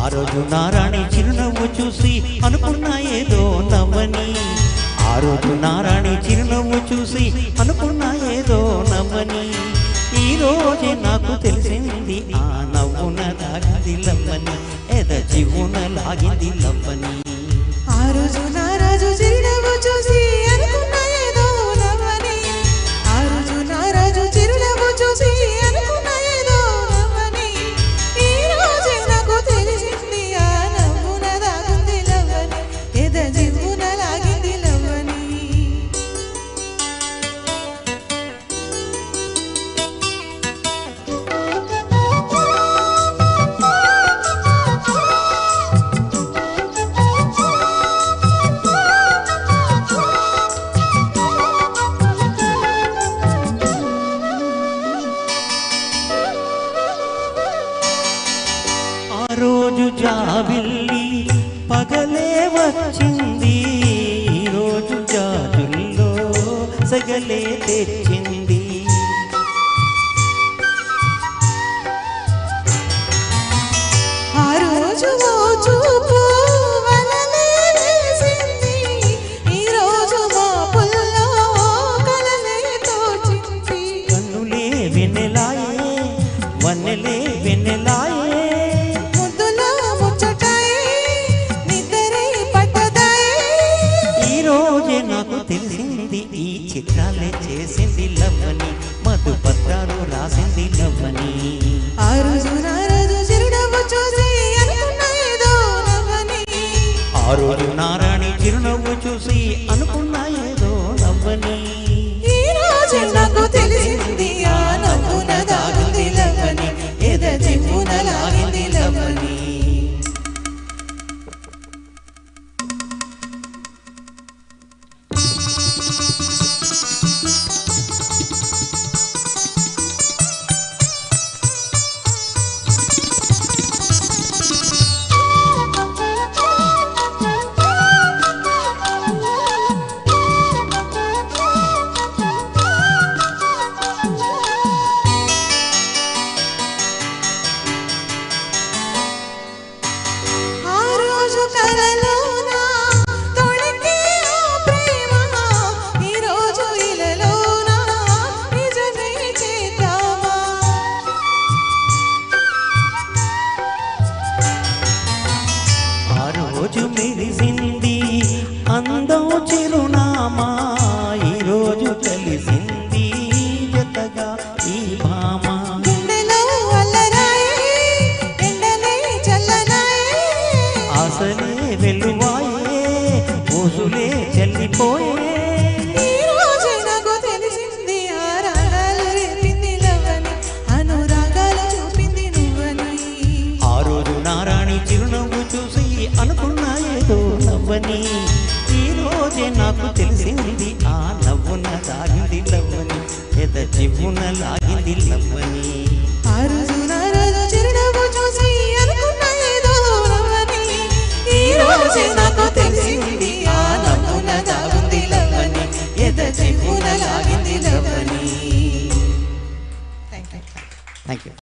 ఆ రోజు నారాణి చిరునవ్వు చూసి అనుకున్నా ఏదో నవ్వని ఆ రోజు నారాణి చిరునవ్వు చూసి అనుకున్నా ఏదో నవ్వని ఈ రోజే నాకు తెలిసింది ఆ నవ్వున దాగింది లవ్వని ఎద జీవున లాగింది లవ్వని ఆ రోజు నా రాజు చిరునవ్వు చూసి అనుకున్న ఏదో నవ్వని ఆ రోజు నా రాజు చిరునవ్వు చూసి అనుకున్న ఏదో నవ్వని ఈ రోజే నాకు తెలిసింది ఆ నవ్వున దాగుంది లవ్వని ఎద జివ్వున లాగింది లవ్వని ఆ రోజు జాబిల్లి పగలే వచ్చింది ఈ రోజు జాజుల్లో సగలే తెచ్చింది ఆ రోజు ఓ చూపు వలనే వేసింది ఈ రోజు మా పుల్లో కలలే తోచింది కన్నులే వెన్నెలాయే వన్నెలే వెన్నెలాయే ముద్దులో ముచ్చటాయి నిద్రే పట్టదాయి ఈ రోజే నాకు తెలిసింది ఈ చిత్రాలే చేసింది లవ్వని మధు పత్రాలు రాసింది లవ్వని ఆ రోజు నా రోజు చిరునవ్వు చూసి అనుకున్న ఏదో నవ్వని ఆ రోజు నారాణి చిరునవ్వు చూసి అనుకున్నా ఏదో నవ్వని ఈ రోజు నాకు తెలిసింది ఆ నవ్వున దాగుంది లవ్వని ఎద జివ్వున లాగింది లవ్వని ఆ రోజు కలలోన తొణికే ఆ ప్రేమ ఈ రోజు ఇలలోన నిజమే చేద్దామా ఆ రోజు మెరిసింది అందం చిరునామా ఈ రోజు కలిసింది జతగా ఈ భామ గుండెలో అల్లరాయి ఎండలే చల్లనాయి ఆశలే వెలువాయే ఊసులే చెల్లిపోయే ఈ రోజు నాకు తెలిసింది ఆ రాగాలు రేపింది లవ్వని అనురాగాలు చూపింది నువ్వని ఆ రోజు నారాణి చిరునవ్వు చూసి అనుకున్నా ఏదో నవ్వని ఈ రోజే నాకు తెలిసింది ఆ నవ్వున దాగింది లవ్వని ఎద చివ్వున లాగింది లవ్వని ఆ రోజు నా రోజు చిరునవ్వు చూసి అనుకున్న ఏదో నవ్వని ఈ రోజే నాకు తెలిసింది ఆ నవ్వున దాగుంది లవ్వని ఎద చెప్పున లాగింది లవ్వని థ్యాంక్ యూ